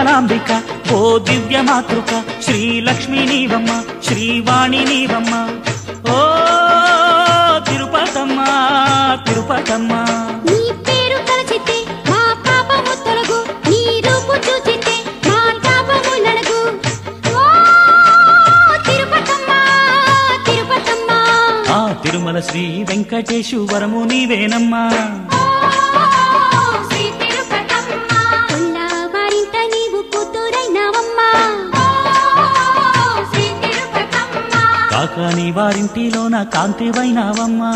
తిరుమలాంబిక ఓ దివ్య మాతృక శ్రీలక్ష్మి నీవమ్మ శ్రీవాణి నీవమ్మ ఓ తిరుపతమ్మ తిరుపతమ్మ నీ పేరు తలచితే మా పాపము తొలగు నీ రూపు చూచితే మా తాపము నడగు ఓ తిరుపతమ్మ తిరుపతమ్మ ఆ తిరుమల శ్రీ వెంకటేశ్వరము నీవేనమ్మా శ్రీ తిరుపతమ్మ కొల్ల వారింట నీవు కూతురైనవమ్మా శ్రీ తిరుపతమ్మ కాకాని వారింటిలోన కాంతివైనావమ్మా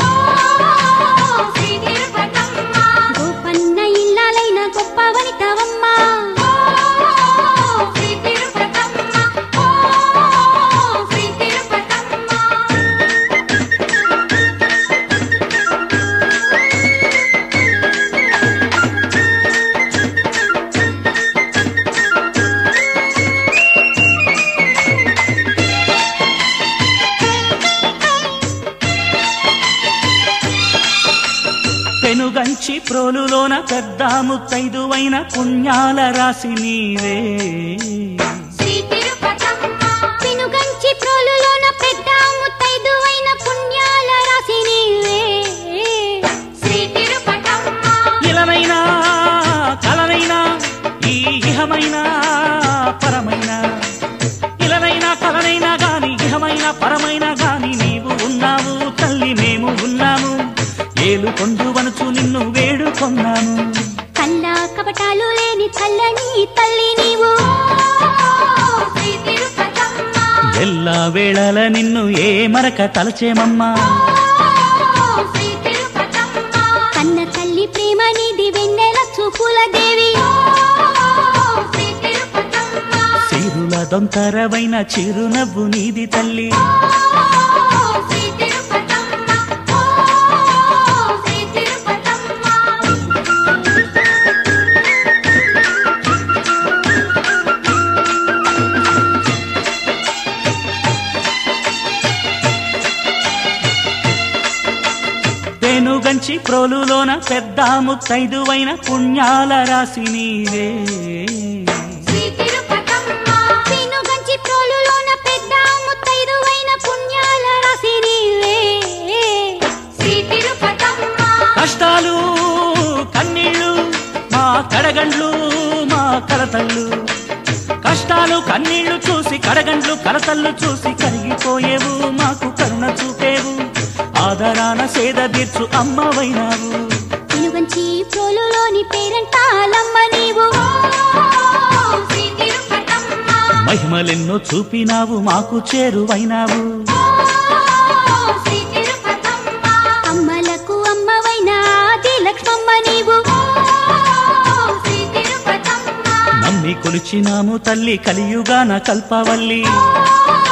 శ్రీ తిరుపతమ్మ గోపన్న ఇల్లాలైన గొప్ప వనితవమ్మా శ్రీ తిరుపతమ్మ శ్రీ తిరుపతమ్మ పెనుగంచి ప్రోలులోన పెద్ద ముత్తైదువైన పుణ్యాల రాసి నీవే శ్రీ తిరుపతమ్మ పెనుగంచి ప్రోలులోన పెద్ద ముత్తైదువైన పుణ్యాల రాసి నీవే శ్రీ తిరుపతమ్మ ఇలనైనా కలనైనా ఈ ఇహమైనా పరమైన ఇలనైనా కలనైనా గాని ఇహమైన పరమైన గాని నీవు ఉన్నావు తల్లి మేము ఉన్నాము ఏలు కొండు వనుచు నిన్ను వేడుకొన్నాము కళ్ళ కపటాలు లేని చల్లని తల్లి నీవు శ్రీ తిరుపతమ్మ ఎల్లా వేళల నిన్ను ఏ మరక తలచేమమ్మా శ్రీ తిరుపతమ్మ కన్న తల్లి ప్రేమ నిధి వెన్నెల చూపుల దేవి శ్రీ తిరుపతమ్మ సిరుల దొంతరవైన చిరునవ్వు నీది తల్లి శ్రీ తిరుపతమ్మ శ్రీ తిరుపతమ్మ పెనుగంచి ప్రోలులోన పెద్ద ముత్తైదువైన పుణ్యాల రాసి నీవే శ్రీ తిరుపతమ్మ పెనుగంచి ప్రోలులోన పెద్ద ముత్తైదువైన పుణ్యాల రాసి నీవే శ్రీ తిరుపతమ్మ కష్టాలు కన్నీళ్ళు మా కడగండ్లు మా కలతళ్ళు కష్టాలు కన్నీళ్లు చూసి కడగండ్లు కలతళ్ళు చూసి కరిగిపోయేవు మాకు కరుణ చూపేవు ఆదరాన సేద తీర్చు అమ్మవైనావు పెనుగంచి ప్రోలులోని పేరంటాలమ్మ నీవు శ్రీ తిరుపతమ్మ మహిమలెన్నో చూపినావు మాకు చేరువైనావు శ్రీ తిరుపతమ్మ అమ్మలకు అమ్మవైన ఆది లక్ష్మమ్మ నీవు శ్రీ తిరుపతమ్మ నమ్మి కొలిచినాము తల్లి కలియుగాన కల్పవల్లి ఓ